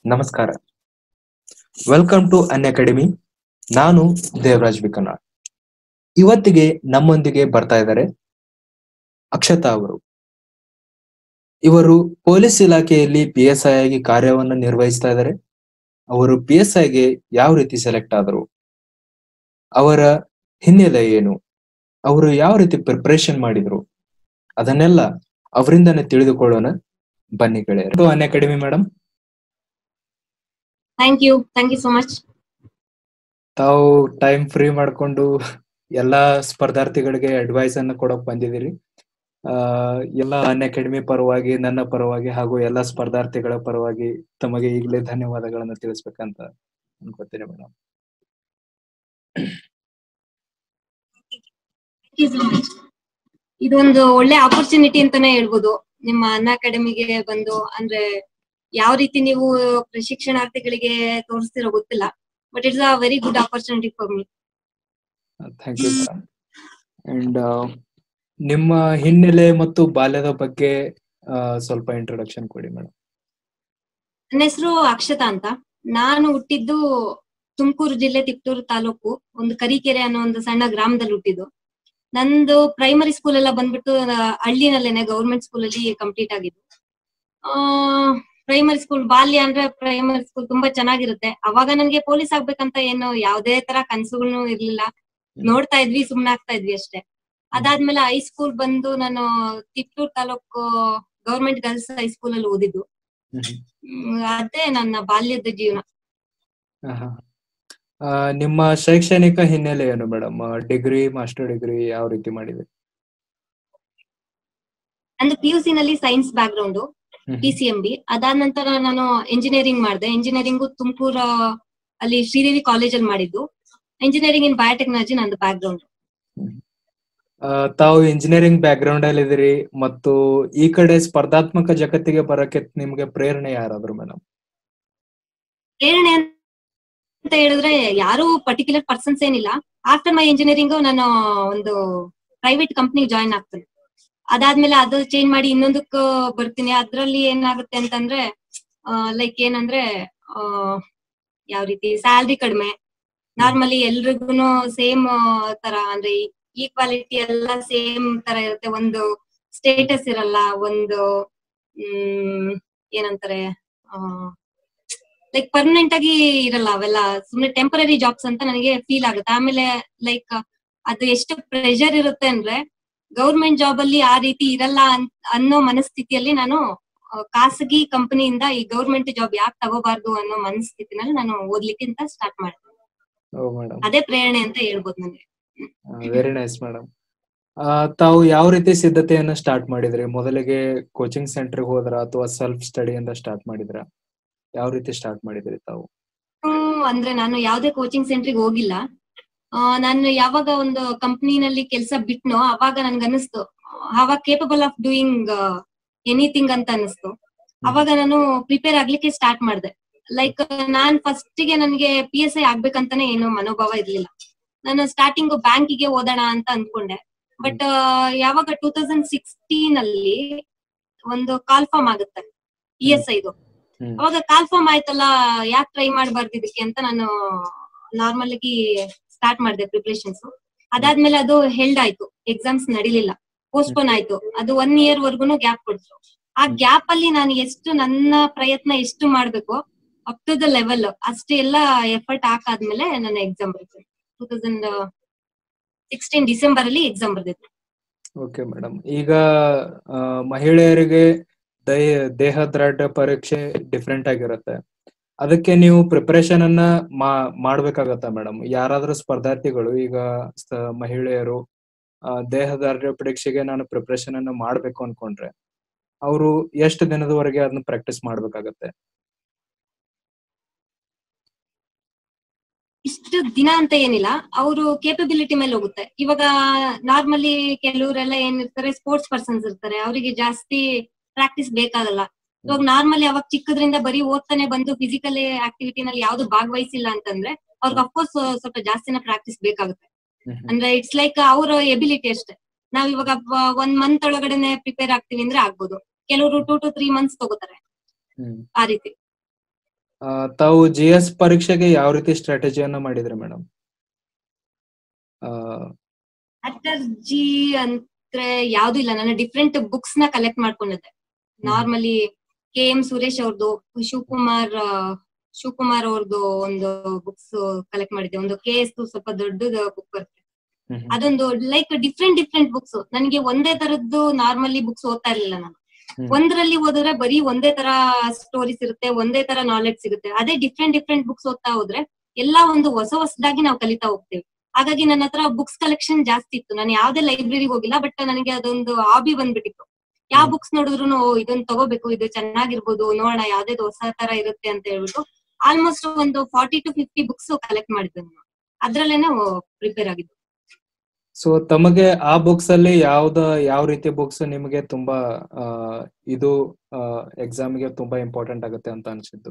ನಮಸ್ಕಾರ welcome to an academy ನಾನು ದೇವರಾಜ್ ಬಿಕನಾಳ್ ಇವತ್ತಿಗೆ ನಮ್ಮೊಂದಿಗೆ ಬರ್ತಾ ಇದ್ದಾರೆ ಅಕ್ಷತಾ ಅವರು ಇವರು ಪೊಲೀಸ್ ಇಲಾಖೆಯಲ್ಲಿ ಪಿ ಎಸ್ ಐ ಆಗಿ ಕಾರ್ಯವನ್ನು ನಿರ್ವಹಿಸ್ತಾ ಇದ್ದಾರೆ ಅವರು ಪಿ ಎಸ್ ಐಗೆ ಯಾವ ರೀತಿ ಸೆಲೆಕ್ಟ್ ಆದರು ಅವರ ಹಿನ್ನೆಲೆ ಏನು ಅವರು ಯಾವ ರೀತಿ ಪ್ರಿಪರೇಷನ್ ಮಾಡಿದ್ರು ಅದನ್ನೆಲ್ಲ ಅವರಿಂದನೇ ತಿಳಿದುಕೊಳ್ಳೋಣ ಬನ್ನಿ ಗೆಳೆಯರು Unacademy madam thank you thank you so much ತಾವು ಟೈಮ್ ಫ್ರೀ ಮಾಡ್ಕೊಂಡು ಎಲ್ಲಾ ಸ್ಪರ್ಧಾರ್ಥಿಗಳಿಗೆ ಅಡ್ವೈಸ್ ಅನ್ನ ಕೊಡಕ್ ಬಂದಿದ್ದೀರಿ ಆ ಎಲ್ಲ ಅನ್ ಅಕಾಡೆಮಿ ಪರವಾಗಿ ನನ್ನ ಪರವಾಗಿ ಹಾಗೂ ಎಲ್ಲಾ ಸ್ಪರ್ಧಾರ್ಥಿಗಳ ಪರವಾಗಿ ತಮಗೆ ಈಗಲೇ ಧನ್ಯವಾದಗಳನ್ನ ತಿಳಿಸ್ಬೇಕಂತ ಅನ್ಕೋತೀನಿ madam thank you so much ಇದೊಂದು ಒಳ್ಳೆ ಆಪರ್ಚುನಿಟಿ ಅಂತಾನೆ ಹೇಳ್ಬೋದು ನಿಮ್ಮ ಅನ್ನ ಅಕಾಡೆಮಿಗೆ ಬಂದು ಅಂದ್ರೆ ಯಾವ ರೀತಿ ನೀವು ಪ್ರಶಿಕ್ಷಣಾರ್ಥಿಗಳಿಗೆ ತೋರಿಸ್ತಿರೋ ಗೊತ್ತಿಲ್ಲ but it's a very good opportunity for me thank you madam and ನಿಮ್ಮ ಹಿನ್ನೆಲೆ ಮತ್ತು ಬಾಲ್ಯದ ಬಗ್ಗೆ ಆ, ಸ್ವಲ್ಪ ಇಂಟ್ರೊಡಕ್ಷನ್ ಕೊಡಿ ಮೇಡಮ್ ನನ್ನ ಹೆಸರು ಅಕ್ಷತಾ ಅಂತ ನಾನು ಹುಟ್ಟಿದ್ದು ತುಮಕೂರು ಜಿಲ್ಲೆ ತಿಪ್ಟೂರು ತಾಲೂಕು ಒಂದು ಕರಿಕೆರೆ ಅನ್ನೋ ಒಂದು ಸಣ್ಣ ಗ್ರಾಮದಲ್ಲಿ ಹುಟ್ಟಿದ್ದು ನಂದು ಪ್ರೈಮರಿ ಸ್ಕೂಲ್ ಎಲ್ಲ ಬಂದ್ಬಿಟ್ಟು ಆ, ಹಳ್ಳಿನಲ್ಲೇನೆ ಗೌರ್ಮೆಂಟ್ ಸ್ಕೂಲ್ ಅಲ್ಲಿ ಕಂಪ್ಲೀಟ್ ಆಗಿದ್ದು ಪ್ರೈಮರಿ ಸ್ಕೂಲ್ ಬಾಲ್ಯ ಅಂದ್ರೆ ಪ್ರೈಮರಿ ಸ್ಕೂಲ್ ತುಂಬಾ ಚೆನ್ನಾಗಿರುತ್ತೆ ಅವಾಗ ನನ್ಗೆ ಪೊಲೀಸ್ ಆಗ್ಬೇಕಂತ ಏನು ಯಾವ್ದೇ ತರ ಕನ್ಸುಗಳು ಇರ್ಲಿಲ್ಲ ನೋಡ್ತಾ ಇದ್ವಿ ಸುಮ್ನೆ ಆಗ್ತಾ ಇದ್ವಿ ಅಷ್ಟೇ ಅದಾದ್ಮೇಲೆ ಹೈಸ್ಕೂಲ್ ಬಂದು ನಾನು Tiptur taluk government girls high school ಅಲ್ಲಿ ಓದಿದ್ದು ಹ್ಮ್, ಅದೇ ನನ್ನ ಬಾಲ್ಯದ ಜೀವನ ಆಹಾ. ಆ, ನಿಮ್ಮ ಶೈಕ್ಷಣಿಕ ಹಿನ್ನೆಲೆ ಏನು ಮೇಡಮ್ ಡಿಗ್ರಿ ಮಾಸ್ಟರ್ ಡಿಗ್ರಿ ಯಾವ ರೀತಿ ಮಾಡಿದೆ ನಂದು ಪಿ ಯು ಸಿ ನಲ್ಲಿ ಸೈನ್ಸ್ ಬ್ಯಾಕ್ ಗ್ರೌಂಡ್ ಹ್ಮ್. ಪಿ ಸಿ ಎಂ ಬಿ ಅದಾದ ನಂತರ ನಾನು ಇಂಜಿನಿಯರಿಂಗ್ ಮಾಡಿದೆ ಇಂಜಿನಿಯರಿಂಗು ತುಮಕೂರು ಅಲ್ಲಿ ಶ್ರೀದೇವಿ ಕಾಲೇಜ್ ಅಲ್ಲಿ ಮಾಡಿದ್ದು ಇಂಜಿನಿಯರಿಂಗ್ ಇನ್ ಬಯೋಟೆಕ್ನಾಲಜಿ ನಂದು ಬ್ಯಾಕ್ ಗ್ರೌಂಡ್ ಆ, ತಾವು ಇಂಜಿನಿಯರಿಂಗ್ ಬ್ಯಾಕ್ ಗ್ರೌಂಡ್ ಅಲ್ಲಿ ಇದ್ದೀರಿ ಮತ್ತು ಈ ಕಡೆ ಸ್ಪರ್ಧಾತ್ಮಕ ಜಗತ್ತಿಗೆ ಬರಕ್ಕೆ ನಿಮ್ಗೆ ಪ್ರೇರಣೆ ಯಾರಾದ್ರು ಮೇಡಮ್ ಪ್ರೇರಣೆ ಅಂತ ಹೇಳಿದ್ರೆ ಯಾರು ಪರ್ಟಿಕ್ಯುಲರ್ ಪರ್ಸನ್ಸ್ ಏನಿಲ್ಲ ಆಫ್ಟರ್ ಮೈ ಇಂಜಿನಿಯರಿಂಗ್ ನಾನು ಒಂದು ಪ್ರೈವೇಟ್ ಕಂಪ್ನಿ ಜಾಯಿನ್ ಆಗ್ತೇನೆ ಅದಾದ್ಮೇಲೆ ಅದು ಚೇಂಜ್ ಮಾಡಿ ಇನ್ನೊಂದಕ್ಕೆ ಬರ್ತೀನಿ ಅದ್ರಲ್ಲಿ ಏನಾಗುತ್ತೆ ಅಂತಂದ್ರೆ ಲೈಕ್ ಏನಂದ್ರೆ ಆ, ಯಾವ ರೀತಿ ಸ್ಯಾಲ್ರಿ ಕಡಿಮೆ ನಾರ್ಮಲಿ ಎಲ್ರಿಗೂ ಸೇಮ್ ತರ ಅಂದ್ರೆ ಈಕ್ವಾಲಿಟಿ ಎಲ್ಲ ಸೇಮ್ ತರ ಇರುತ್ತೆ ಒಂದು ಸ್ಟೇಟಸ್ ಇರಲ್ಲ ಒಂದು ಹ್ಮ್ ಏನಂತಾರೆ ಆ ಲೈಕ್ ಪರ್ಮನೆಂಟ್ ಆಗಿ ಇರಲ್ಲ ಅವೆಲ್ಲ ಸುಮ್ನೆ ಟೆಂಪರರಿ ಜಾಬ್ಸ್ ಅಂತ ನನಗೆ ಫೀಲ್ ಆಗುತ್ತೆ ಆಮೇಲೆ ಲೈಕ್ ಅದು ಎಷ್ಟು ಪ್ರೆಷರ್ ಇರುತ್ತೆ ಅಂದ್ರೆ ಗೌರ್ಮೆಂಟ್ ಜಾಬ್ ಅಲ್ಲಿ ಆ ರೀತಿ ಇರಲ್ಲ ಅನ್- ಅನ್ನೋ ಮನಸ್ಥಿತಿಯಲ್ಲಿ ನಾನು ಆ, ಖಾಸಗಿ ಕಂಪನಿಯಿಂದ ಈ ಗೌರ್ಮೆಂಟ್ ಜಾಬ್ ಯಾಕೆ ತಗೋಬಾರ್ದು ಅನ್ನೋ ಮನಸ್ಥಿತಿನಲ್ಲಿ ನಾನು ಓದ್ಲಿಕ್ಕಿಂತ ಸ್ಟಾರ್ಟ್ ಮಾಡಿದೆ ಓ ಮೇಡಮ್ ಅದೇ ಪ್ರೇರಣೆ ಅಂತ ಹೇಳ್ಬೋದು ನನಗೆ ವೆರಿ ನೈಸ್ ಮೇಡಮ್ ತಾವು ಯಾವ ರೀತಿ ಸಿದ್ಧತೆಯನ್ನ ಸ್ಟಾರ್ಟ್ ಮಾಡಿದ್ರಿ ಮೊದಲಿಗೆ ಕೋಚಿಂಗ್ ಸೆಂಟರ್ಗೆ ಹೋದ್ರ ಅಥವಾ ಸೆಲ್ಫ್ ಸ್ಟಡಿಯಿಂದ ಸ್ಟಾರ್ಟ್ ಮಾಡಿದ್ರ ಯಾವ ರೀತಿ ಸ್ಟಾರ್ಟ್ ಮಾಡಿದ್ರಿ ತಾವು ಹ್ಮ್, ಅಂದ್ರೆ ನಾನು ಯಾವ್ದೇ ಕೋಚಿಂಗ್ ಸೆಂಟ್ರಿಗೆ ಹೋಗಿಲ್ಲ ಆ, ನಾನು ಯಾವಾಗ ಒಂದು ಕಂಪ್ನಿನಲ್ಲಿ ಕೆಲಸ ಬಿಟ್ನೋ ಅವಾಗ ನನ್ಗೆ ಅನಿಸ್ತು ಅವಾಗ ಕೇಪಬಲ್ ಆಫ್ ಡೂಯಿಂಗ್ ಎನಿಥಿಂಗ್ ಅಂತ ಅನಿಸ್ತು ಅವಾಗ ನಾನು ಪ್ರಿಪೇರ್ ಆಗ್ಲಿಕ್ಕೆ ಸ್ಟಾರ್ಟ್ ಮಾಡಿದೆ ಲೈಕ್ ನಾನ್ ಫಸ್ಟ್ ಗೆ ನನಗೆ ಪಿ ಎಸ್ ಐ ಆಗ್ಬೇಕಂತಾನೆ ಏನು ಮನೋಭಾವ ಇರ್ಲಿಲ್ಲ ನಾನು ಸ್ಟಾರ್ಟಿಂಗ್ ಬ್ಯಾಂಕಿಗೆ ಓದೋಣ ಅಂತ ಅನ್ಕೊಂಡೆ ಬಟ್ ಯಾವಾಗ ಟೂ ತೌಸಂಡ್ ಸಿಕ್ಸ್ಟೀನ್ ಅಲ್ಲಿ ಒಂದು ಕಾಲ್ ಫಾರ್ಮ್ ಆಗುತ್ತೆ ಇ ಎಸ್ ಐದು ಹ್ಮ್. ಅವಾಗ ಕಾಲ್ ಫಾರ್ಮ್ ಆಯ್ತಲ್ಲ ಯಾಕೆ ಟ್ರೈ ಮಾಡಬಾರ್ದು ಇದಕ್ಕೆ ಅಂತ ನಾನು ನಾರ್ಮಲ್ ಆಗಿ ಸ್ಟಾರ್ಟ್ ಮಾಡಿದೆ ಪ್ರಿಪರೇಷನ್ಸ್ ಅದಾದ್ಮೇಲೆ ಅದು ಹೆಲ್ಡ್ ಆಯ್ತು ಎಕ್ಸಾಮ್ಸ್ ನಡಿಲಿಲ್ಲ ಪೋಸ್ಟ್ಪೋನ್ ಆಯ್ತು ಅದು ಒನ್ ಇಯರ್ ವರ್ಗುನು ಗ್ಯಾಪ್ ಕೊಡ್ತು ಆ ಗ್ಯಾಪ್ ಅಲ್ಲಿ ನಾನು ಎಷ್ಟು ನನ್ನ ಪ್ರಯತ್ನ ಎಷ್ಟು ಮಾಡ್ಬೇಕು ಅಪ್ ಟು ದ ಲೆವೆಲ್ ಅಷ್ಟು ಎಲ್ಲ ಎಫರ್ಟ್ ಹಾಕಾದ್ಮೇಲೆ ನನ್ನ ಎಕ್ಸಾಮ್ ಬರುತ್ತೆ ಟೂ ತೌಸಂಡ್ ಸಿಕ್ಸ್ಟೀನ್ ಡಿಸೆಂಬರ್ ಅಲ್ಲಿ ಎಕ್ಸಾಮ್ ಬರ್ದಿತ್ತು ಓಕೆ ಮೇಡಮ್ ಈಗ ಆ, ಮಹಿಳೆಯರಿಗೆ ದೈ ದೇಹ ದ್ರಢ ಪರೀಕ್ಷೆ ಡಿಫ್ರೆಂಟ್ ಆಗಿರುತ್ತೆ ಅದಕ್ಕೆ ನೀವು ಪ್ರಿಪರೇಷನ್ ಅನ್ನ ಮಾ ಮಾಡ್ಬೇಕಾಗತ್ತಾ ಮೇಡಮ್ ಯಾರಾದ್ರೂ ಸ್ಪರ್ಧಾರ್ಥಿಗಳು ಈಗ ಸ- ಮಹಿಳೆಯರು ಆ, ದೇಹ ದಾರ್ಢ್ಯ ಪರೀಕ್ಷೆಗೆ ನಾನು ಪ್ರಿಪರೇಷನ್ ಅನ್ನ ಮಾಡ್ಬೇಕು ಅನ್ಕೊಂಡ್ರೆ ಅವರು ಎಷ್ಟು ದಿನದವರೆಗೆ ಅದನ್ನ ಪ್ರಾಕ್ಟೀಸ್ ಮಾಡ್ಬೇಕಾಗತ್ತೆ ಇಷ್ಟು ದಿನ ಅಂತ ಏನಿಲ್ಲ ಅವರು ಕೇಪಬಿಲಿಟಿ ಮೇಲೆ ಹೋಗುತ್ತೆ ಇವಾಗ ನಾರ್ಮಲಿ ಕೆಲವರೆಲ್ಲ ಏನಿರ್ತಾರೆ ಸ್ಪೋರ್ಟ್ಸ್ ಪರ್ಸನ್ಸ್ ಇರ್ತಾರೆ ಅವರಿಗೆ ಜಾಸ್ತಿ ಪ್ರಾಕ್ಟೀಸ್ ಬೇಕಾಗಲ್ಲ ಇವಾಗ ನಾರ್ಮಲಿ ಅವಾಗ ಚಿಕ್ಕದ್ರಿಂದ ಬರೀ ಓದ್ತಾನೆ ಬಂದು ಫಿಸಿಕಲ್ ಆಕ್ಟಿವಿಟಿನಲ್ಲಿ ಯಾವ್ದು ಭಾಗವಹಿಸಿಲ್ಲ ಅಂತಂದ್ರೆ ಅವ್ರಿಗೆ ಅಫ್ಕೋರ್ಸ್ ಸ್ವಲ್ಪ ಜಾಸ್ತಿನ ಪ್ರಾಕ್ಟೀಸ್ ಬೇಕಾಗುತ್ತೆ ಅಂದ್ರೆ ಇಟ್ಸ್ ಲೈಕ್ ಅವ್ರ ಎಬಿಲಿಟಿ ಅಷ್ಟೇ ನಾವ್ ಇವಾಗ ಬ- ಒಂದ್ ಮಂತ್ ಒಳಗಡೆನೆ ಪ್ರಿಪೇರ್ ಆಗ್ತೀವಿ ಅಂದ್ರೆ ಆಗ್ಬೋದು ಕೆಲವರು ಟೂ ಟು ತ್ರೀ ಮಂತ್ಸ್ ತಗೋತಾರೆ ಹ್ಮ್ ಆ ರೀತಿ ಆ, ತಾವು ಜಿ ಎಸ್ ಪರೀಕ್ಷೆಗೆ ಯಾವ ರೀತಿ ಸ್ಟ್ರಾಟಜಿಯನ್ನ ಮಾಡಿದ್ರಿ ಮೇಡಮ್ ಸ್ಟ್ರಾಟಜಿ ಅಂದ್ರೆ ಯಾವ್ದು ಇಲ್ಲ ನಾನು ಡಿಫ್ರೆಂಟ್ ಬುಕ್ಸ್ ನ ಕಲೆಕ್ಟ್ ಮಾಡ್ಕೊಂಡಿದ್ದೆ ನಾರ್ಮಲಿ ಕೆ ಎಂ ಸುರೇಶ್ ಅವ್ರದ್ದು ಶಿವಕುಮಾರ್ ಆ, ಶಿವಕುಮಾರ್ ಅವ್ರದ್ದು ಒಂದು ಬುಕ್ಸ್ ಕಲೆಕ್ಟ್ ಮಾಡಿದ್ದೆ ಒಂದು ಕೆ ಎಸ್ ಸ್ವಲ್ಪ ದೊಡ್ಡದ ಬುಕ್ ಬರುತ್ತೆ ಅದೊಂದು ಲೈಕ್ ಡಿಫ್ರೆಂಟ್ ಡಿಫ್ರೆಂಟ್ ಬುಕ್ಸ್ ನನಗೆ ಒಂದೇ ತರದ್ದು ನಾರ್ಮಲಿ ಬುಕ್ಸ್ ಓದ್ತಾ ಇರ್ಲಿಲ್ಲ ನಾನು ಹ್ಮ್. ಒಂದ್ರಲ್ಲಿ ಓದಿದ್ರೆ ಬರೀ ಒಂದೇ ತರ ಸ್ಟೋರೀಸ್ ಇರುತ್ತೆ ಒಂದೇ ತರ ನಾಲೆಡ್ಜ್ ಸಿಗುತ್ತೆ ಅದೇ ಡಿಫ್ರೆಂಟ್ ಡಿಫ್ರೆಂಟ್ ಬುಕ್ಸ್ ಓದ್ತಾ ಹೋದ್ರೆ ಎಲ್ಲಾ ಒಂದು ಹೊಸ ಹೊಸದಾಗಿ ನಾವು ಕಲಿತಾ ಹೋಗ್ತೇವೆ ಹಾಗಾಗಿ ನನ್ನ ಹತ್ರ ಬುಕ್ಸ್ ಕಲೆಕ್ಷನ್ ಜಾಸ್ತಿ ಇತ್ತು ನಾನು ಯಾವ್ದೇ ಲೈಬ್ರರಿಗೆ ಹೋಗಿಲ್ಲ ಬಟ್ ನನಗೆ ಅದೊಂದು ಹಾಬಿ ಬಂದ್ಬಿಟ್ಟಿತ್ತು ಯಾವ ಹ್ಮ್. ಬುಕ್ಸ್ ನೋಡಿದ್ರು ಇದನ್ನ ತಗೋಬೇಕು ಇದು ಚೆನ್ನಾಗಿರ್ಬೋದು ನೋಡೋಣ ಯಾವ್ದೇ ಹೊಸ ತರ ಇರುತ್ತೆ ಅಂತ ಹೇಳ್ಬಿಟ್ಟು ಆಲ್ಮೋಸ್ಟ್ ಒಂದು forty to fifty books collect ಮಾಡಿದ್ದೆ ನಾನು ಅದ್ರಲ್ಲೇನೆ ಪ್ರಿಪೇರ್ ಆಗಿದ್ದು ಸೊ ತಮಗೆ ಆ ಬುಕ್ಸ್ ಅಲ್ಲಿ ಯಾವ್ದ ಯಾವ ರೀತಿ ಬುಕ್ಸ್ ನಿಮಗೆ ತುಂಬಾ ಆ, ಇದು ಎಕ್ಸಾಮ್ ಗೆ ತುಂಬಾ ಇಂಪಾರ್ಟೆಂಟ್ ಆಗುತ್ತೆ ಅಂತ ಅನ್ಸಿದ್ದು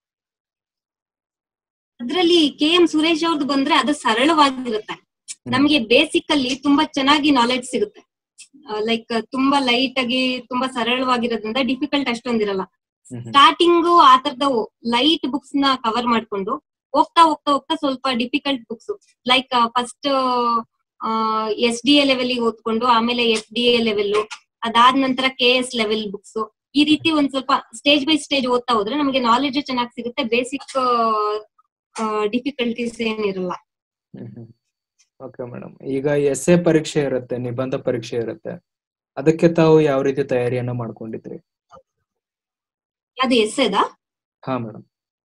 ಅದ್ರಲ್ಲಿ ಕೆ ಎಂ ಸುರೇಶ್ ಅವ್ರದ್ದು ಬಂದ್ರೆ ಅದು ಸರಳವಾಗಿರುತ್ತೆ ನಮ್ಗೆ ಬೇಸಿಕ್ ಅಲ್ಲಿ ತುಂಬಾ ಚೆನ್ನಾಗಿ ನಾಲೆಡ್ಜ್ ಸಿಗುತ್ತೆ ಲೈಕ್ ತುಂಬಾ ಲೈಟ್ ಆಗಿ ತುಂಬಾ ಸರಳವಾಗಿರೋದ್ರಿಂದ ಡಿಫಿಕಲ್ಟ್ ಅಷ್ಟೊಂದಿರಲ್ಲ ಹ್ಮ್ ಹ್ಮ್. ಸ್ಟಾರ್ಟಿಂಗ್ ಆ ತರದ ಲೈಟ್ ಬುಕ್ಸ್ ನ ಕವರ್ ಮಾಡ್ಕೊಂಡು ಹೋಗ್ತಾ ಹೋಗ್ತಾ ಹೋಗ್ತಾ ಸ್ವಲ್ಪ difficult books like first S D A level ಓದ್ಕೊಂಡು ಆಮೇಲೆ ಎಫ್ ಡಿ ಎ ಲೆವೆಲ್ ಅದಾದ ನಂತರ ಕೆ ಎಸ್ ಲೆವೆಲ್ ಬುಕ್ಸ್ ಈ ರೀತಿ ಒಂದ್ ಸ್ವಲ್ಪ ಸ್ಟೇಜ್ ಬೈ ಸ್ಟೇಜ್ ಓದ್ತಾ ಹೋದ್ರೆ ನಮಗೆ ನಾಲೆಡ್ಜ್ ಚೆನ್ನಾಗಿ ಸಿಗುತ್ತೆ ಬೇಸಿಕ್ ಡಿಫಿಕಲ್ಟೀಸ್ ಏನಿರಲ್ಲ ಓಕೆ ಮೇಡಮ್ ಈಗ ಎಸ್ ಎ ಪರೀಕ್ಷೆ ಇರುತ್ತೆ ನಿಬಂಧ ಪರೀಕ್ಷೆ ಇರುತ್ತೆ ಅದಕ್ಕೆ ತಾವು ಯಾವ ರೀತಿ ತಯಾರಿಯನ್ನ ಮಾಡ್ಕೊಂಡಿದ್ರಿ ಅದು ಎಸ್ಸೆದಾ ಹಾ ಮೇಡಮ್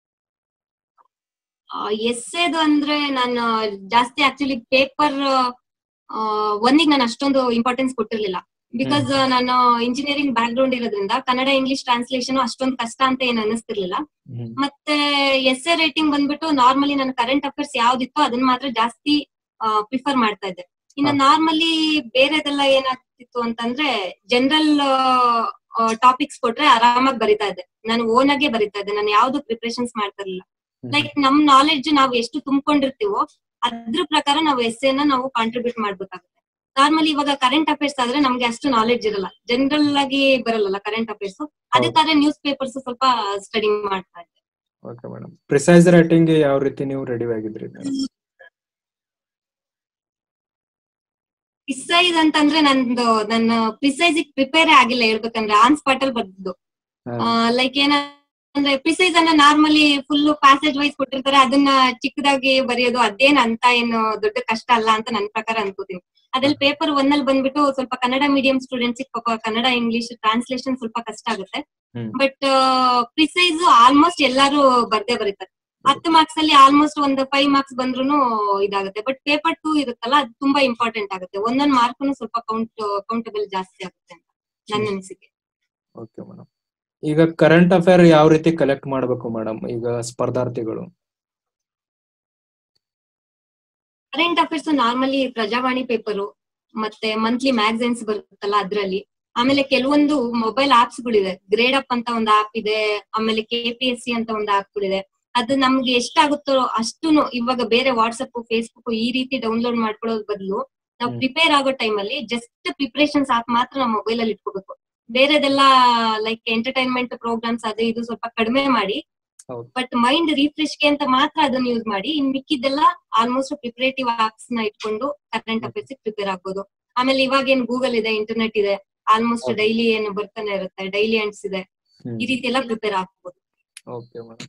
ಎಸ್ಸೆದು ಅಂದ್ರೆ ನಾನು ಜಾಸ್ತಿ ಆಕ್ಚುಲಿ ಪೇಪರ್ ಒಂದಿಗೆ ನಾನು ಅಷ್ಟೊಂದು ಇಂಪಾರ್ಟೆನ್ಸ್ ಕೊಟ್ಟಿರ್ಲಿಲ್ಲ ಬಿಕಾಸ್ ನಾನು ಇಂಜಿನಿಯರಿಂಗ್ ಬ್ಯಾಕ್ ಗ್ರೌಂಡ್ ಇರೋದ್ರಿಂದ ಕನ್ನಡ ಇಂಗ್ಲಿಷ್ ಟ್ರಾನ್ಸ್ಲೇಷನ್ ಅಷ್ಟೊಂದು ಕಷ್ಟ ಅಂತ ಏನ್ ಅನಿಸ್ತಿರ್ಲಿಲ್ಲ ಹ್ಮ್ ಮತ್ತೆ ಎಸ್ ಎ ರೇಟಿಂಗ್ ಬಂದ್ಬಿಟ್ಟು ನಾರ್ಮಲಿ ನನ್ನ ಕರೆಂಟ್ ಅಫೇರ್ಸ್ ಯಾವ್ದಿತ್ತೋ ಅದನ್ನ ಮಾತ್ರ ಜಾಸ್ತಿ ಪ್ರಿಫರ್ ಮಾಡ್ತಾ ಇದ್ದೆ ಇನ್ನು ಹಾ. ನಾರ್ಮಲಿ ಬೇರೆದೆಲ್ಲ ಏನಾಗ್ತಿತ್ತು ಅಂತಂದ್ರೆ ಜನರಲ್ ಟಾಪಿಕ್ಸ್ ಕೊಟ್ರೆ ಆರಾಮಾಗಿ ಬರಿತಾ ಇದ್ದೆ ನಾನು ಓನ್ ಆಗೇ ಬರಿತಾ ಇದ್ದೆ ನಾನು ಯಾವ್ದು ಪ್ರಿಪರೇಷನ್ಸ್ ಮಾಡ್ತಾ ಇರ್ಲಿಲ್ಲ ಹ್ಮ್. ಲೈಕ್ ನಮ್ ನಾಲೆಡ್ಜ್ ನಾವು ಎಷ್ಟು ತುಂಬಿಕೊಂಡಿರ್ತೀವೋ ಅದ್ರ ಪ್ರಕಾರ ನಾವು ಎಸ್ ನ ನಾವು ಕಾಂಟ್ರಿಬ್ಯೂಟ್ ಮಾಡ್ಬೇಕಾಗುತ್ತೆ ನಾರ್ಮಲಿ ಇವಾಗ ಕರೆಂಟ್ ಅಫೇರ್ಸ್ ಆದ್ರೆ ನಮ್ಗೆ ಅಷ್ಟು ನಾಲೆಡ್ಜ್ ಇರಲ್ಲ ಜನರಲ್ ಆಗಿ ಬರಲ್ಲ ಕರೆಂಟ್ ಅಫೇರ್ಸ್ ಅದಕ್ಕಾದ್ರೆ ನ್ಯೂಸ್ ಪೇಪರ್ಸ್ ಸ್ವಲ್ಪ ಸ್ಟಡಿ ಮಾಡ್ತಾ ಇದ್ದೆ ಓಕೆ ಮೇಡಮ್ ಪ್ರಿಸೈಸ್ ರೈಟಿಂಗ್ ಯಾವ ರೀತಿ ನೀವು ರೆಡಿ ಆಗಿದ್ರಿ ಮೇಡಮ್ ಪ್ರಿಸೈಸ್ ಅಂತಂದ್ರೆ ನಂದು ನನ್ನ ಪ್ರಿಸೈಸ್ ಪ್ರಿಪೇರ್ ಆಗಿಲ್ಲ ಹೇಳ್ಬೇಕಂದ್ರೆ ಆನ್ ಸ್ಪಾಟ್ ಅಲ್ಲಿ ಬರ್ದಿದ್ದು ಲೈಕ್ ಏನಂದ್ರೆ ಪ್ರಿಸೈಸ್ ಅನ್ನ ನಾರ್ಮಲಿ ಫುಲ್ ಪ್ಯಾಸೇಜ್ ವೈಸ್ ಕೊಟ್ಟಿರ್ತಾರೆ ಅದನ್ನ ಚಿಕ್ಕದಾಗಿ ಬರೆಯೋದು ಅದೇನ್ ಅಂತ ಏನು ದೊಡ್ಡ ಕಷ್ಟ ಅಲ್ಲ ಅಂತ ನನ್ ಪ್ರಕಾರ ಅನ್ಕೋತೀನಿ ಅದ್ರಲ್ಲಿ ಪೇಪರ್ ಒನ್ ಅಲ್ಲಿ ಬಂದ್ಬಿಟ್ಟು ಸ್ವಲ್ಪ ಕನ್ನಡ ಮೀಡಿಯಂ ಸ್ಟೂಡೆಂಟ್ಸ್ ಪಾಪ ಕನ್ನಡ ಇಂಗ್ಲಿಷ್ ಟ್ರಾನ್ಸ್ಲೇಷನ್ ಸ್ವಲ್ಪ ಕಷ್ಟ ಆಗುತ್ತೆ ಹ್ಮ್. ಬಟ್ ಪ್ರಿಸೈಸ್ ಆಲ್ಮೋಸ್ಟ್ ಎಲ್ಲಾರು ಬರ್ದೇ ಬರೀತಾರೆ ಹತ್ತು ಮಾರ್ಕ್ಸ್ ಅಲ್ಲಿ ಆಲ್ಮೋಸ್ಟ್ ಒಂದು ಫೈವ್ ಮಾರ್ಕ್ಸ್ ಬಂದ್ರು ಇದಾಗುತ್ತೆ ಬಟ್ ಪೇಪರ್ ಟೂ ಇರುತ್ತಲ್ಲ ಅದು ತುಂಬಾ ಇಂಪಾರ್ಟೆಂಟ್ ಆಗುತ್ತೆ ಒಂದೊಂದ್ ಮಾರ್ಕ್ನು ಸ್ವಲ್ಪ ಕೌಂಟ್ ಕೌಂಟಬಲ್ ಜಾಸ್ತಿ ಆಗುತ್ತೆ ಅಂತ ನನ್ನ ಅನಿಸಿಕೆ ಓಕೆ ಮೇಡಮ್ ಈಗ ಕರೆಂಟ್ ಅಫೇರ್ ಯಾವ ರೀತಿ ಕಲೆಕ್ಟ್ ಮಾಡಬೇಕು ಮೇಡಮ್ ಈಗ ಸ್ಪರ್ಧಾರ್ಥಿಗಳು current affairs normally Prajavani paper ಮತ್ತೆ ಮಂತ್ಲಿ ಮ್ಯಾಗಝೈನ್ಸ್ ಬರುತ್ತಲ್ಲ ಅದ್ರಲ್ಲಿ ಆಮೇಲೆ ಕೆಲವೊಂದು ಮೊಬೈಲ್ ಆಪ್ಸ್ ಗಳಿದೆ ಗ್ರೇಡ್ ಅಪ್ ಅಂತ ಒಂದು ಆಪ್ ಇದೆ ಆಮೇಲೆ ಕೆ ಪಿ ಎಸ್ ಸಿ ಅಂತ ಒಂದು ಆಪ್ ಗಳಿದೆ ಅದು ನಮ್ಗೆ ಎಷ್ಟಾಗುತ್ತೋ ಅಷ್ಟುನು ಇವಾಗ ಬೇರೆ ವಾಟ್ಸಪ್ ಫೇಸ್ಬುಕ್ ಈ ರೀತಿ ಡೌನ್ಲೋಡ್ ಮಾಡ್ಕೊಳ್ಳೋದ್ ಬದಲು ನಾವು ಹ್ಮ್. ಪ್ರಿಪೇರ್ ಆಗೋ ಟೈಮಲ್ಲಿ ಜಸ್ಟ್ ಪ್ರಿಪರೇಷನ್ಸ್ ಆಪ್ ಮಾತ್ರ ನಾವು ಮೊಬೈಲ್ ಅಲ್ಲಿ ಇಟ್ಕೋಬೇಕು ಬೇರೆದೆಲ್ಲ ಲೈಕ್ ಎಂಟರ್ಟೈನ್ಮೆಂಟ್ ಪ್ರೋಗ್ರಾಮ್ಸ್ ಅದು ಇದು ಸ್ವಲ್ಪ ಕಡಿಮೆ ಮಾಡಿ ಹೌದು. ಬಟ್ ಮೈಂಡ್ ರಿಫ್ರೆಶ್ಗೆ ಅಂತ ಮಾತ್ರ ಅದನ್ನ ಯೂಸ್ ಮಾಡಿ ಇನ್ ಮಿಕ್ಕಿದ್ದೆಲ್ಲ ಆಲ್ಮೋಸ್ಟ್ ಪ್ರಿಪರೇಟಿವ್ ಆಪ್ಸ್ ನ ಇಟ್ಕೊಂಡು ಕರೆಂಟ್ ಅಫೇರ್ಸ್ ಪ್ರಿಪೇರ್ ಆಗ್ಬೋದು ಆಮೇಲೆ ಇವಾಗ ಏನ್ ಗೂಗಲ್ ಇದೆ ಇಂಟರ್ನೆಟ್ ಇದೆ ಆಲ್ಮೋಸ್ಟ್ ಹೌದು. ಡೈಲಿ ಏನು ಬರ್ತಾನೆ ಇರುತ್ತೆ ಡೈಲಿ ಅಂಟ್ಸ್ ಇದೆ ಈ ರೀತಿ ಎಲ್ಲ ಪ್ರಿಪೇರ್ ಆಗ್ಬೋದು ಓಕೆ ಮೇಡಮ್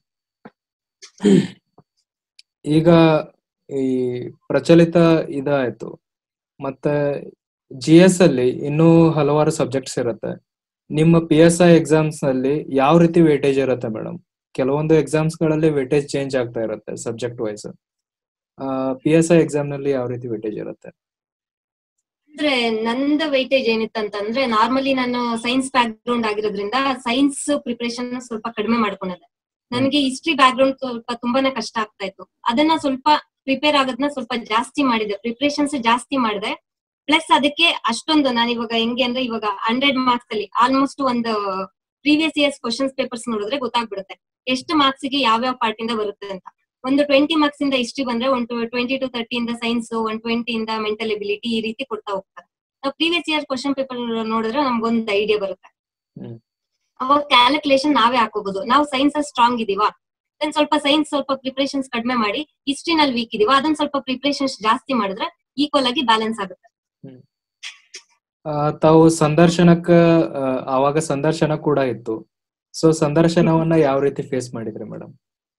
ಈಗ ಈ ಪ್ರಚಲಿತ ಇದಾಯ್ತು ಮತ್ತೆ ಜಿ ಎಸ್ ಅಲ್ಲಿ ಇನ್ನೂ ಹಲವಾರು ಸಬ್ಜೆಕ್ಟ್ಸ್ ಇರುತ್ತೆ ನಿಮ್ಮ ಪಿ ಎಸ್ ಐ ಎಕ್ಸಾಮ್ಸ್ ನಲ್ಲಿ ಯಾವ ರೀತಿ ವೇಟೇಜ್ ಇರುತ್ತೆ ಮೇಡಮ್ ಕೆಲವೊಂದು ಎಕ್ಸಾಮ್ಸ್ ಗಳಲ್ಲಿ ವೇಟೇಜ್ ಚೇಂಜ್ ಆಗ್ತಾ ಇರುತ್ತೆ subject wise P S I exam ನಲ್ಲಿ ಯಾವ ರೀತಿ ವೇಟೇಜ್ ಇರುತ್ತೆ ಅಂದ್ರೆ ನಂದ ವೈಟೇಜ್ ಏನಿತ್ತು ಅಂತಂದ್ರೆ ನಾರ್ಮಲಿ ನಾನು ಸೈನ್ಸ್ ಬ್ಯಾಕ್ ಗ್ರೌಂಡ್ ಆಗಿರೋದ್ರಿಂದ ಸೈನ್ಸ್ ಪ್ರಿಪರೇಷನ್ ಸ್ವಲ್ಪ ಕಡಿಮೆ ಮಾಡ್ಕೊಂಡಿದ್ದೆ ನನಗೆ ಹಿಸ್ಟ್ರಿ ಬ್ಯಾಕ್ ಗ್ರೌಂಡ್ ಸ್ವಲ್ಪ ತುಂಬಾನೇ ಕಷ್ಟ ಆಗ್ತಾ ಇತ್ತು ಅದನ್ನ ಸ್ವಲ್ಪ ಪ್ರಿಪೇರ್ ಆಗೋದನ್ನ ಸ್ವಲ್ಪ ಜಾಸ್ತಿ ಮಾಡಿದೆ ಪ್ರಿಪರೇಷನ್ಸ್ ಜಾಸ್ತಿ ಮಾಡಿದೆ ಪ್ಲಸ್ ಅದಕ್ಕೆ ಅಷ್ಟೊಂದು ನಾನು ಇವಾಗ ಹೆಂಗೆ ಅಂದ್ರೆ ಇವಾಗ ಹಂಡ್ರೆಡ್ ಮಾರ್ಕ್ಸ್ ಅಲ್ಲಿ ಆಲ್ಮೋಸ್ಟ್ ಒಂದು ಪ್ರೀವಿಯಸ್ ಇಯರ್ಸ್ ಕ್ವಶನ್ಸ್ ಪೇಪರ್ಸ್ ನೋಡಿದ್ರೆ ಗೊತ್ತಾಗ್ಬಿಡುತ್ತೆ ಎಷ್ಟು ಮಾರ್ಕ್ಸ್ ಗೆ ಯಾವ್ಯಾವ ಪಾರ್ಟ್ ಇಂದ ಬರುತ್ತೆ ಅಂತ ಒಂದು ಟ್ವೆಂಟಿ ಮಾರ್ಕ್ಸ್ ಇಂದ ಹಿಸ್ಟ್ರಿ ಬಂದ್ರೆ ಒಂದು ಟ್ವೆಂಟಿ ಟು ತರ್ಟಿ ಇಂದ ಸೈನ್ಸ್ ಒನ್ ಟ್ವೆಂಟಿ ಇಂದ ಮೆಂಟಲ್ ಎಬಿಲಿಟಿ ಈ ರೀತಿ ಕೊಡ್ತಾ ಹೋಗ್ತಾರೆ ನಾವು ಪ್ರೀವಿಯಸ್ ಇಯರ್ ಕ್ವಶನ್ ಪೇಪರ್ ನೋಡಿದ್ರೆ ನಮ್ಗೊಂದು ಐಡಿಯಾ ಬರುತ್ತೆ ಹ್ಮ್. ಅವಾಗ ಕ್ಯಾಲ್ಕುಲೇಷನ್ ನಾವೇ ಹಾಕೋಬಹುದು ನಾವು ಸೈನ್ಸ್ ಸ್ಟ್ರಾಂಗ್ ಇದೀವಾ ದೆನ್ ಸ್ವಲ್ಪ ಸೈನ್ಸ್ ಸ್ವಲ್ಪ ಪ್ರಿಪರೇಷನ್ಸ್ ಕಡಿಮೆ ಮಾಡಿ ಹಿಸ್ಟ್ರಿನಲ್ಲಿ ವೀಕ್ ಇದೀವ ಅದನ್ನ ಸ್ವಲ್ಪ ಪ್ರಿಪರೇಷನ್ಸ್ ಜಾಸ್ತಿ ಮಾಡಿದ್ರೆ ಈಕ್ವಲ್ ಆಗಿ ಬ್ಯಾಲೆನ್ಸ್ ಆಗುತ್ತೆ ಆ, ತಾವು ಸಂದರ್ಶನಕ್ಕ ಆ, ಆವಾಗ ಸಂದರ್ಶನ ಕೂಡ ಇತ್ತು ಸೊ ಸಂದರ್ಶನವನ್ನ ಯಾವ ರೀತಿ ಫೇಸ್ ಮಾಡಿದ್ರಿ ಮೇಡಮ್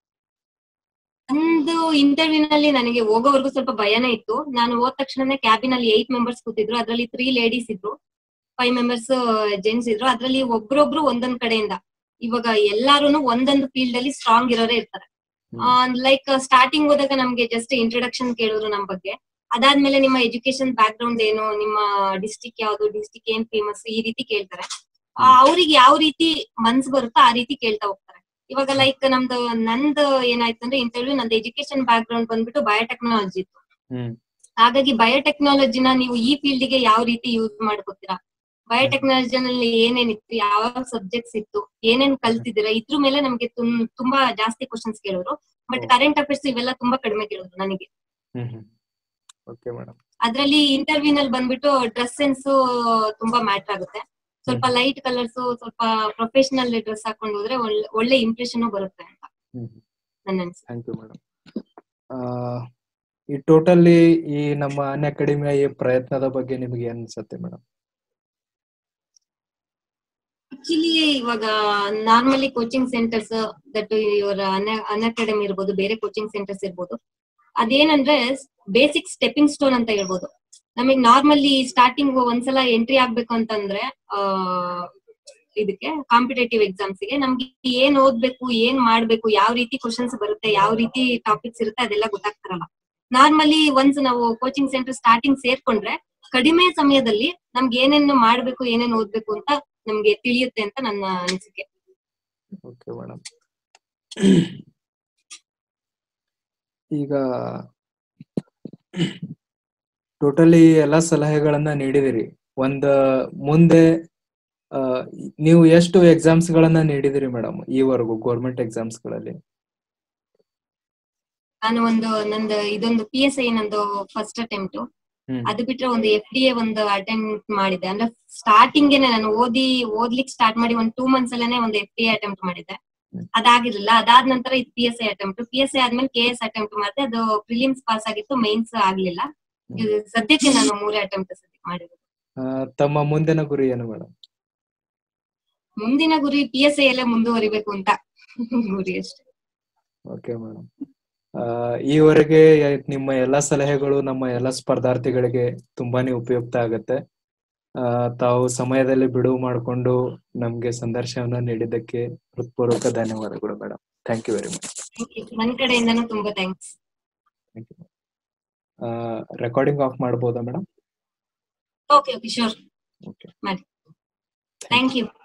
ಒಂದು ಇಂಟರ್ವ್ಯೂ ನಲ್ಲಿ ನನಗೆ ಹೋಗೋವರೆಗೂ ಸ್ವಲ್ಪ ಭಯನೇ ಇತ್ತು ನಾನು ಹೋದ ತಕ್ಷಣನೇ ಕ್ಯಾಬಿನ್ ಅಲ್ಲಿ ಏಟ್ ಮೆಂಬರ್ಸ್ ಕೂತಿದ್ರು ಅದ್ರಲ್ಲಿ ತ್ರೀ ಲೇಡೀಸ್ ಇದ್ರು ಫೈವ್ ಮೆಂಬರ್ಸ್ ಜೆಂಟ್ಸ್ ಇದ್ರು ಅದ್ರಲ್ಲಿ ಒಬ್ರೊಬ್ರು ಒಂದೊಂದ್ ಕಡೆಯಿಂದ ಇವಾಗ ಎಲ್ಲಾರು ಒಂದೊಂದು ಫೀಲ್ಡ್ ಅಲ್ಲಿ ಸ್ಟ್ರಾಂಗ್ ಇರೋರೇ ಇರ್ತಾರೆ ಲೈಕ್ ಸ್ಟಾರ್ಟಿಂಗ್ ಹೋದಾಗ ನಮ್ಗೆ ಜಸ್ಟ್ ಇಂಟ್ರೊಡಕ್ಷನ್ ಕೇಳಿದ್ರು ನಮ್ ಬಗ್ಗೆ ಅದಾದ್ಮೇಲೆ ನಿಮ್ಮ ಎಜುಕೇಶನ್ ಬ್ಯಾಕ್ ಗ್ರೌಂಡ್ ಏನು ನಿಮ್ಮ ಡಿಸ್ಟಿಕ್ ಯಾವ್ದು ಡಿಸ್ಟಿಕ್ ಏನ್ ಫೇಮಸ್ ಈ ರೀತಿ ಕೇಳ್ತಾರೆ ಅವ್ರಿಗೆ ಯಾವ ರೀತಿ ಮನ್ಸ್ ಬರುತ್ತೋ ಆ ರೀತಿ ಕೇಳ್ತಾ ಹೋಗ್ತಾರೆ ಇವಾಗ ಲೈಕ್ ನಮ್ದು ನಂದು ಏನಾಯ್ತು ಅಂದ್ರೆ ಇಂಟರ್ವ್ಯೂ ನಂದು ಎಜುಕೇಶನ್ ಬ್ಯಾಕ್ ಗ್ರೌಂಡ್ ಬಂದ್ಬಿಟ್ಟು ಬಯೋಟೆಕ್ನಾಲಜಿ ಇತ್ತು ಹ್ಮ್ ಹಾಗಾಗಿ ಬಯೋಟೆಕ್ನಾಲಜಿನ ನೀವು ಈ ಫೀಲ್ಡ್ ಗೆ ಯಾವ ರೀತಿ ಯೂಸ್ ಮಾಡ್ಕೋತೀರಾ ಬಯೋಟೆಕ್ನಾಲಜಿನಲ್ಲಿ ಏನೇನಿತ್ತು ಯಾವ ಸಬ್ಜೆಕ್ಟ್ಸ್ ಇತ್ತು ಏನೇನ್ ಕಲ್ತಿದ್ದೀರಾ ಇದ್ರ ಮೇಲೆ ನಮ್ಗೆ ತುಂ- ತುಂಬಾ ಜಾಸ್ತಿ ಕ್ವಶನ್ಸ್ ಕೇಳೋರು ಬಟ್ ಹ್ಮ್. ಕರೆಂಟ್ ಅಫೇರ್ಸ್ ಇವೆಲ್ಲ ತುಂಬಾ ಕಡಿಮೆ ಕೇಳೋರು ನನಗೆ ಹ್ಮ್ ಹ್ಮ್ ಓಕೆ ಮೇಡಮ್ ಅದ್ರಲ್ಲಿ ಇಂಟರ್ವ್ಯೂ ನಲ್ಲಿ ಬಂದ್ಬಿಟ್ಟು ಡ್ರೆಸ್ ಸೆನ್ಸ್ ತುಂಬಾ ಮ್ಯಾಟರ್ ಆಗುತ್ತೆ ಸ್ವಲ್ಪ ಲೈಟ್ ಕಲರ್ಸ್ ಸ್ವಲ್ಪ ಪ್ರೊಫೆಷನಲ್ ಡ್ರೆಸ್ ಹಾಕೊಂಡು ಹೋದ್ರೆ ಒಳ್ಳೆ ಒಳ್ಳೆ ಇಂಪ್ರೆಷನ್ ಬರುತ್ತೆ ಅಂತ ಹ್ಮ್ ನನ್ನ ಅನ್ಸಿಕೆ ಥ್ಯಾಂಕ್ ಯು ಮೇಡಮ್ ಈ ಟೋಟಲಿ ಈ ನಮ್ಮ ಅನ್ ಅಕಾಡೆಮಿಯ ಈ ಪ್ರಯತ್ನದ ಬಗ್ಗೆ ನಿಮಗೆ ಏನ್ ಅನ್ಸುತ್ತೆ ಮೇಡಮ್ ಆಕ್ಚುಲಿ ಇವಾಗ ನಾರ್ಮಲಿ ಕೋಚಿಂಗ್ ಸೆಂಟರ್ಸ್ ದಟ್ ಇವರ ಅನ್ ಅಕಾಡೆಮಿ ಇರ್ಬೋದು ಬೇರೆ ಕೋಚಿಂಗ್ ಸೆಂಟರ್ಸ್ ಇರ್ಬೋದು ಅದೇನಂದ್ರೆ ಬೇಸಿಕ್ ಸ್ಟೆಪಿಂಗ್ ಸ್ಟೋನ್ ಅಂತ ಹೇಳ್ಬೋದು ನಮಗೆ ನಾರ್ಮಲಿ ಸ್ಟಾರ್ಟಿಂಗ್ ಒಂದ್ಸಲ ಎಂಟ್ರಿ ಆಗ್ಬೇಕು ಅಂತಂದ್ರೆ ಆ ಇದಕ್ಕೆ ಕಾಂಪಿಟೇಟಿವ್ ಎಕ್ಸಾಮ್ಸ್ ಗೆ ನಮ್ಗೆ ಏನ್ ಓದ್ಬೇಕು ಏನ್ ಮಾಡ್ಬೇಕು ಯಾವ ರೀತಿ ಕ್ವಶನ್ಸ್ ಬರುತ್ತೆ ಯಾವ ರೀತಿ ಟಾಪಿಕ್ಸ್ ಇರುತ್ತೆ ಅದೆಲ್ಲ ಗೊತ್ತಾಗ್ತಿರಲ್ಲ ನಾರ್ಮಲಿ ಒನ್ಸ್ ನಾವು ಕೋಚಿಂಗ್ ಸೆಂಟರ್ ಸ್ಟಾರ್ಟಿಂಗ್ ಸೇರ್ಕೊಂಡ್ರೆ ಕಡಿಮೆ ಸಮಯದಲ್ಲಿ ನಮ್ಗೆ ಏನೇನು ಮಾಡ್ಬೇಕು ಏನೇನ್ ಓದ್ಬೇಕು ಅಂತ ನಮ್ಗೆ ತಿಳಿಯುತ್ತೆ ಅಂತ ನನ್ನ ಅನಿಸಿಕೆ ಓಕೆ ಮೇಡಮ್ ಈಗ ಟೋಟಲಿ ಎಲ್ಲಾ ಸಲಹೆಗಳನ್ನ ನೀಡಿದಿರಿ ಒಂದ ಮುಂದೆ ಆ, ನೀವು ಎಷ್ಟು ಎಕ್ಸಾಮ್ಸ್ ಗಳನ್ನ ನೀಡಿದಿರಿ ಮೇಡಮ್ ಈವರೆಗೂ ಗೌರ್ಮೆಂಟ್ ಎಕ್ಸಾಮ್ಸ್ ಗಳಲ್ಲಿ ನಾನು ಒಂದು ನಂದು ಇದೊಂದು ಪಿ ಎಸ್ ಐ ನಂದು ಫಸ್ಟ್ ಅಟೆಂಪ್ಟ್ ಹ್ಮ್ ಅದು ಬಿಟ್ರೆ ಒಂದು ಎಫ್ ಡಿ ಎ ಒಂದು ಅಟೆಂಪ್ಟ್ ಮಾಡಿದ್ದೆ ಅಂದ್ರೆ ಸ್ಟಾರ್ಟಿಂಗ್ ನಾನು ಓದಿ ಓದ್ಲಿಕ್ಕೆ ಸ್ಟಾರ್ಟ್ ಮಾಡಿ ಒಂದು ಟೂ ಮಂತ್ಸ್ ಅಲ್ಲೇನೆ ಒಂದು ಎಫ್ ಡಿ ಎ ಅಟೆಂಪ್ಟ್ ಮಾಡಿದ್ದೆ ಹ್ಮ್. ಅದಾಗಿರ್ಲಿಲ್ಲ ಅದಾದ ನಂತರ ಇದು P S I attempt P S I ಆದ್ಮೇಲೆ ಕೆ ಎಸ್ ಅಟೆಂಪ್ಟ್ ಮಾಡಿದೆ ಅದು ಪ್ರಿಲಿಮ್ಸ್ ಪಾಸ್ ಆಗಿತ್ತು ಮೈನ್ಸ್ ಆಗ್ಲಿಲ್ಲ ಇದು ಸದ್ಯಕ್ಕೆ ನಾನು ಮೂರೇ ಅಟೆಂಪ್ಟ್ ಸದ್ಯಕ್ಕೆ ಮಾಡಿರೋದು ಆ, ತಮ್ಮ ಮುಂದಿನ ಗುರಿ ಏನು ಮೇಡಮ್ ಮುಂದಿನ ಗುರಿ ಪಿ ಎಸ್ ಐ ಅಲ್ಲೇ ಮುಂದುವರಿಬೇಕು ಅಂತ ಗುರಿ ಅಷ್ಟೇ ಓಕೆ ಮೇಡಮ್ ಈವರೆಗೆ ನಿಮ್ಮ ಎಲ್ಲಾ ಸಲಹೆಗಳು ನಮ್ಮ ಎಲ್ಲಾ ಸ್ಪರ್ಧಾರ್ಥಿಗಳಿಗೆ ತುಂಬಾನೇ ಉಪಯುಕ್ತ ಆಗತ್ತೆ ಆ, ತಾವು ಸಮಯದಲ್ಲಿ ಬಿಡುವು ಮಾಡಿಕೊಂಡು ನಮ್ಗೆ ಸಂದರ್ಶನ ನೀಡಿದ್ದಕ್ಕೆ ಹೃತ್ಪೂರ್ವಕ ಧನ್ಯವಾದಗಳು madam thank you very much Thank you. ನನ್ ಕಡೆಯಿಂದನೂ ತುಂಬಾ thanks thank you recording off ಮಾಡ್ಬೋದಾ madam okay okay sure okay ಮಾಡಿ ಥ್ಯಾಂಕ್ ಯು